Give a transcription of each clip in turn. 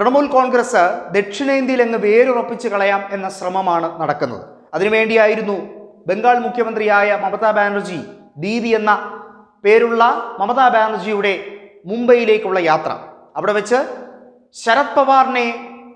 തൃണമൂൽ കോൺഗ്രസ് ദക്ഷിണേന്ത്യയിൽ അങ്ങ് വേരുറപ്പിച്ച് കളയാം എന്ന ശ്രമമാണ് നടക്കുന്നത് അതിനുവേണ്ടിയായിരുന്നു ബംഗാൾ മുഖ്യമന്ത്രിയായ മമതാ ബാനർജി ദീദി എന്ന പേരുള്ള മമതാ ബാനർജിയുടെ മുംബൈയിലേക്കുള്ള യാത്ര അവിടെ വെച്ച് ശരത് പവാറിനെ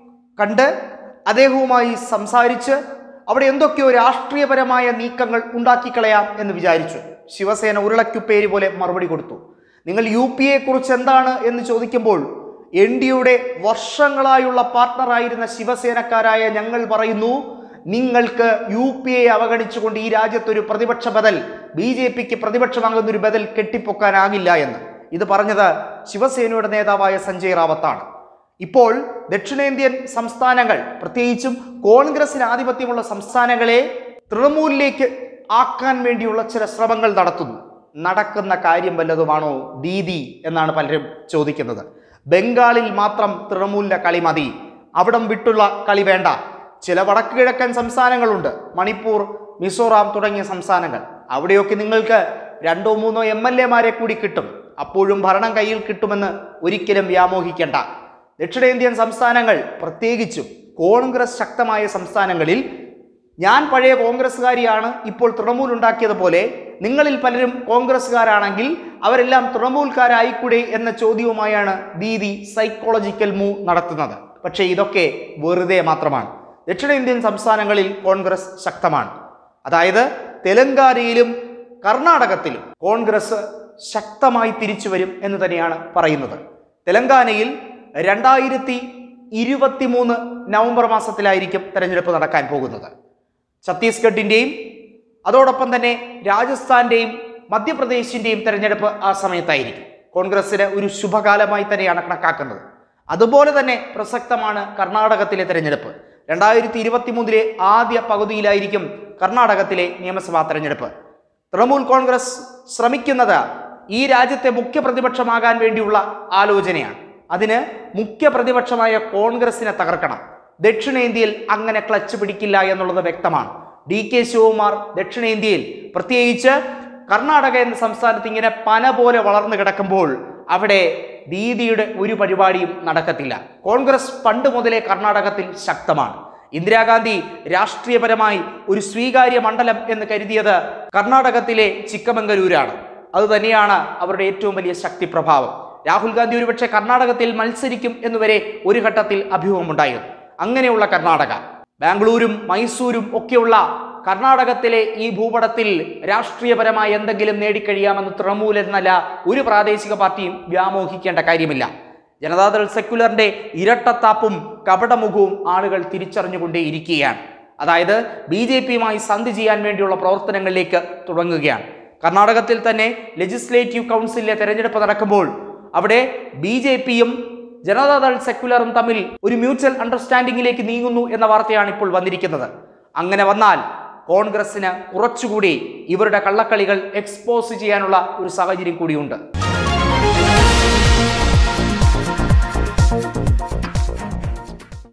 കണ്ട് അദ്ദേഹവുമായി സംസാരിച്ച് അവിടെ എന്തൊക്കെയോ രാഷ്ട്രീയപരമായ നീക്കങ്ങൾ ഉണ്ടാക്കിക്കളയാം എന്ന് വിചാരിച്ചു ശിവസേന ഉരുളക്കുപ്പേര് പോലെ മറുപടി കൊടുത്തു നിങ്ങൾ യു പി എ കുറിച്ച് എന്താണ് എന്ന് ചോദിക്കുമ്പോൾ എൻ ഡിയുടെ വർഷങ്ങളായുള്ള പാർട്ണറായിരുന്ന ശിവസേനക്കാരായ ഞങ്ങൾ പറയുന്നു നിങ്ങൾക്ക് യു പി എ അവഗണിച്ചുകൊണ്ട് ഈ രാജ്യത്തൊരു പ്രതിപക്ഷ ബദൽ ബി ജെ പിക്ക് പ്രതിപക്ഷമാകുന്ന ഒരു ബദൽ കെട്ടിപ്പൊക്കാനാകില്ല എന്ന് ഇത് പറഞ്ഞത് ശിവസേനയുടെ നേതാവായ സഞ്ജയ് റാവത്താണ് ഇപ്പോൾ ദക്ഷിണേന്ത്യൻ സംസ്ഥാനങ്ങൾ പ്രത്യേകിച്ചും കോൺഗ്രസിന് ആധിപത്യമുള്ള സംസ്ഥാനങ്ങളെ തൃണമൂലിലേക്ക് ആക്കാൻ വേണ്ടിയുള്ള ചില ശ്രമങ്ങൾ നടത്തുന്നു നടക്കുന്ന കാര്യം വല്ലതുമാണോ ദീദി എന്നാണ് പലരും ചോദിക്കുന്നത് ബംഗാളിൽ മാത്രം തൃണമൂലിന്റെ കളി മതി അവിടം വിട്ടുള്ള കളി വേണ്ട ചില വടക്ക് കിഴക്കൻ സംസ്ഥാനങ്ങളുണ്ട് മണിപ്പൂർ മിസോറാം തുടങ്ങിയ സംസ്ഥാനങ്ങൾ അവിടെയൊക്കെ നിങ്ങൾക്ക് രണ്ടോ മൂന്നോ എം എൽ എമാരെ കൂടി കിട്ടും അപ്പോഴും ഭരണം കയ്യിൽ കിട്ടുമെന്ന് ഒരിക്കലും വ്യാമോഹിക്കേണ്ട ദക്ഷിണേന്ത്യൻ സംസ്ഥാനങ്ങൾ പ്രത്യേകിച്ചും കോൺഗ്രസ് ശക്തമായ സംസ്ഥാനങ്ങളിൽ ഞാൻ പഴയ കോൺഗ്രസ്സുകാരിയാണ് ഇപ്പോൾ തൃണമൂൽ ഉണ്ടാക്കിയതുപോലെ നിങ്ങളിൽ പലരും കോൺഗ്രസ്സുകാരാണെങ്കിൽ അവരെല്ലാം തൃണമൂൽക്കാരായിക്കൂടെ എന്ന ചോദ്യവുമായാണ് ദീദി സൈക്കോളജിക്കൽ മൂവ് നടത്തുന്നത് പക്ഷേ ഇതൊക്കെ വെറുതെ മാത്രമാണ് ദക്ഷിണേന്ത്യൻ സംസ്ഥാനങ്ങളിൽ കോൺഗ്രസ് ശക്തമാണ് അതായത് തെലങ്കാനയിലും കർണാടകത്തിലും കോൺഗ്രസ് ശക്തമായി തിരിച്ചു വരും എന്ന് തന്നെയാണ് പറയുന്നത് തെലങ്കാനയിൽ രണ്ടായിരത്തി ഇരുപത്തി മൂന്ന് നവംബർ മാസത്തിലായിരിക്കും തെരഞ്ഞെടുപ്പ് നടക്കാൻ പോകുന്നത് ഛത്തീസ്ഗഡിൻ്റെയും അതോടൊപ്പം തന്നെ രാജസ്ഥാന്റെയും മധ്യപ്രദേശിൻ്റെയും തെരഞ്ഞെടുപ്പ് ആ സമയത്തായിരിക്കും കോൺഗ്രസ്സിന് ഒരു ശുഭകാലമായി തന്നെയാണ് കണക്കാക്കുന്നത് അതുപോലെ തന്നെ പ്രസക്തമാണ് കർണാടകത്തിലെ തെരഞ്ഞെടുപ്പ് രണ്ടായിരത്തി ഇരുപത്തി മൂന്നിലെ ആദ്യ പകുതിയിലായിരിക്കും കർണാടകത്തിലെ നിയമസഭാ തെരഞ്ഞെടുപ്പ് തൃണമൂൽ കോൺഗ്രസ് ശ്രമിക്കുന്നത് ഈ രാജ്യത്തെ മുഖ്യ പ്രതിപക്ഷമാകാൻ വേണ്ടിയുള്ള ആലോചനയാണ് അതിന് മുഖ്യ പ്രതിപക്ഷമായ കോൺഗ്രസിനെ തകർക്കണം ദക്ഷിണേന്ത്യയിൽ അങ്ങനെ ക്ലച്ച് പിടിക്കില്ല എന്നുള്ളത് വ്യക്തമാണ് ഡി കെ ശിവകുമാർ ദക്ഷിണേന്ത്യയിൽ പ്രത്യേകിച്ച് കർണാടക എന്ന സംസ്ഥാനത്ത് ഇങ്ങനെ പന പോലെ വളർന്നു കിടക്കുമ്പോൾ അവിടെ ദീദിയുടെ ഒരു പരിപാടിയും നടക്കത്തില്ല കോൺഗ്രസ് പണ്ട് മുതലേ കർണാടകത്തിൽ ശക്തമാണ് ഇന്ദിരാഗാന്ധി രാഷ്ട്രീയപരമായി ഒരു സ്വീകാര്യ മണ്ഡലം എന്ന് കരുതിയത് കർണാടകത്തിലെ ചിക്കമംഗലൂരാണ് അതുതന്നെയാണ് അവരുടെ ഏറ്റവും വലിയ ശക്തി പ്രഭാവം രാഹുൽ ഗാന്ധി ഒരുപക്ഷെ കർണാടകത്തിൽ മത്സരിക്കും എന്നുവരെ ഒരു ഘട്ടത്തിൽ അഭ്യൂഹമുണ്ടായിരുന്നു അങ്ങനെയുള്ള കർണാടക ബാംഗ്ലൂരും മൈസൂരും ഒക്കെയുള്ള കർണാടകത്തിലെ ഈ ഭൂപടത്തിൽ രാഷ്ട്രീയപരമായി എന്തെങ്കിലും നേടിക്കഴിയാമെന്ന് തൃണമൂൽ എന്നല്ല ഒരു പ്രാദേശിക പാർട്ടിയും വ്യാമോഹിക്കേണ്ട കാര്യമില്ല ജനതാദൾ സെക്യുലറിന്റെ ഇരട്ടത്താപ്പും കപടമുഖവും ആളുകൾ തിരിച്ചറിഞ്ഞുകൊണ്ടേയിരിക്കുകയാണ് അതായത് ബി ജെ പിയുമായി സന്ധി ചെയ്യാൻ വേണ്ടിയുള്ള പ്രവർത്തനങ്ങളിലേക്ക് തുടങ്ങുകയാണ് കർണാടകത്തിൽ തന്നെ ലെജിസ്ലേറ്റീവ് കൗൺസിലിലെ തെരഞ്ഞെടുപ്പ് നടക്കുമ്പോൾ അവിടെ ബി ജെ പിയും ജനതാദൾ സെക്യുലറും തമ്മിൽ ഒരു മ്യൂച്വൽ അണ്ടർസ്റ്റാൻഡിങ്ങിലേക്ക് നീങ്ങുന്നു എന്ന വാർത്തയാണ് ഇപ്പോൾ വന്നിരിക്കുന്നത് അങ്ങനെ വന്നാൽ കോൺഗ്രസിന് കുറച്ചുകൂടി ഇവരുടെ കള്ളക്കളികൾ എക്സ്പോസ് ചെയ്യാനുള്ള ഒരു സാഹചര്യം കൂടിയുണ്ട്